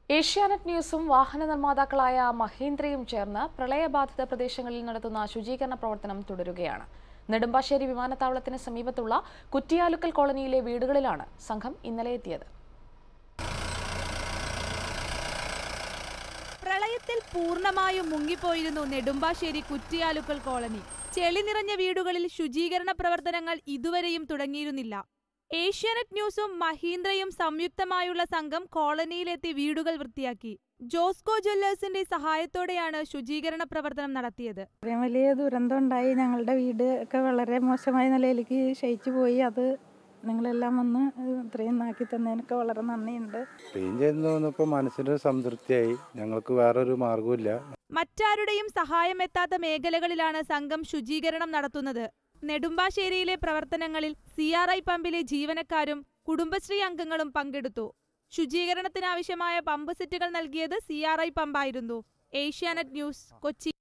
ഏഷ്യാനെറ്റ് ന്യൂസും വാഹന നിർമ്മാതാക്കളായ മഹീന്ദ്രയും ചേർന്ന് പ്രളയബാധിത പ്രദേശങ്ങളിൽ നടത്തുന്ന ശുചീകരണ പ്രവർത്തനം തുടരുകയാണ് നെടുമ്പാശ്ശേരി വിമാനത്താവളത്തിന് സമീപത്തുള്ള കുറ്റിയാലുക്കൽ കോളനിയിലെ വീടുകളിലാണ് സംഘം ഇന്നലെ എത്തിയത് പ്രളയത്തിൽ പൂർണ്ണമായും മുങ്ങിപ്പോയിരുന്നു നെടുമ്പാശ്ശേരി കുറ്റിയാലുക്കൽ കോളനി ചെളി നിറഞ്ഞ വീടുകളിൽ ശുചീകരണ പ്രവർത്തനങ്ങൾ ഇതുവരെയും തുടങ്ങിയിരുന്നില്ല ഏഷ്യാനെറ്റ് ന്യൂസും മഹീന്ദ്രയും സംയുക്തമായുള്ള സംഘം കോളനിയിലെത്തി വീടുകൾ വൃത്തിയാക്കി ജോസ്കോ ജ്വല്ലേഴ്സിന്റെ സഹായത്തോടെയാണ് ശുചീകരണ പ്രവർത്തനം നടത്തിയത് ഇത്രയും വലിയ ദുരന്തം ഉണ്ടായി ഞങ്ങളുടെ വീട് ഒക്കെ വളരെ മോശമായ നിലയിലേക്ക് ക്ഷയിച്ചു പോയി അത് നിങ്ങളെല്ലാം വന്ന് ഇത്രയും നാക്കി തന്നതിനൊക്കെ വളരെ നന്ദിയുണ്ട് ക്ലീൻ ചെയ്ത് തോന്നിയപ്പോൾ മനസ്സിനൊരു സംതൃപ്തിയായി ഞങ്ങൾക്ക് വേറൊരു മാർഗമില്ല മറ്റാരുടെയും സഹായമെത്താത്ത മേഖലകളിലാണ് സംഘം ശുചീകരണം നടത്തുന്നത് നെടുമ്പാശ്ശേരിയിലെ പ്രവർത്തനങ്ങളിൽ സി ആർ ഐ പമ്പിലെ ജീവനക്കാരും കുടുംബശ്രീ അംഗങ്ങളും പങ്കെടുത്തു ശുചീകരണത്തിനാവശ്യമായ പമ്പ് സെറ്റുകൾ നൽകിയത് സി ആർ ഐ പമ്പായിരുന്നു ഏഷ്യാനെറ്റ് ന്യൂസ് കൊച്ചി